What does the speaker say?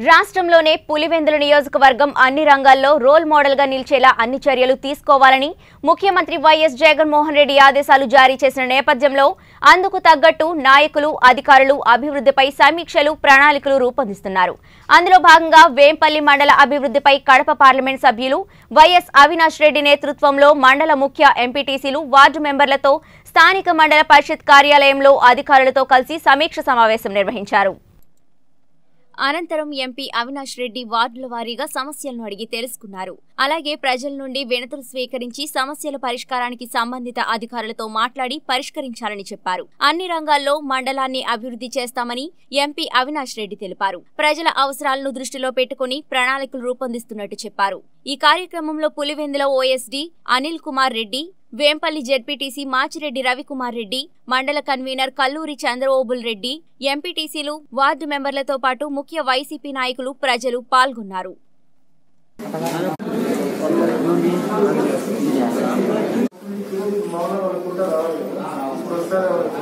రాష్ట్రంలోనే పులివెందుల నియోజకవర్గం అన్ని రంగాల్లో రోల్ మోడల్ గా నిలిచేలా అన్ని చర్యలు తీసుకోవాలని ముఖ్యమంత్రి వైఎస్ జగన్మోహన్ రెడ్డి ఆదేశాలు జారీ చేసిన నేపథ్యంలో అందుకు తగ్గట్టు నాయకులు అధికారులు అభివృద్ధిపై సమీక్షలు ప్రణాళికలు రూపొందిస్తున్నారు అందులో భాగంగా వేంపల్లి మండల అభివృద్ధిపై కడప పార్లమెంట్ సభ్యులు వైఎస్ అవినాష్ రెడ్డి నేతృత్వంలో మండల ముఖ్య ఎంపీటీసీలు వార్డు మెంబర్లతో స్థానిక మండల పరిషత్ కార్యాలయంలో అధికారులతో కలిసి సమీక్ష సమావేశం నిర్వహించారు అనంతరం ఎంపీ అవినాష్ రెడ్డి వార్డుల వారీగా సమస్యలను అడిగి తెలుసుకున్నారు అలాగే ప్రజల నుండి వినతులు స్వీకరించి సమస్యల పరిష్కారానికి సంబంధిత అధికారులతో మాట్లాడి పరిష్కరించాలని చెప్పారు అన్ని రంగాల్లో మండలాన్ని అభివృద్ధి చేస్తామని ఎంపీ అవినాష్ రెడ్డి తెలిపారు ప్రజల అవసరాలను దృష్టిలో పెట్టుకుని ప్రణాళికలు రూపొందిస్తున్నట్టు చెప్పారు ఈ కార్యక్రమంలో పులివెందుల ఓఎస్డీ అనిల్ కుమార్ రెడ్డి వేంపల్లి జెడ్పీటీసీ మాచిరెడ్డి రవికుమార్ రెడ్డి మండల కన్వీనర్ కల్లూరి చంద్రఓబుల్ రెడ్డి ఎంపీటీసీలు వార్డు మెంబర్లతో పాటు ముఖ్య వైసీపీ నాయకులు ప్రజలు పాల్గొన్నారు మౌనం అనుకుంటా రావాలి ఇప్పుడు వస్తారు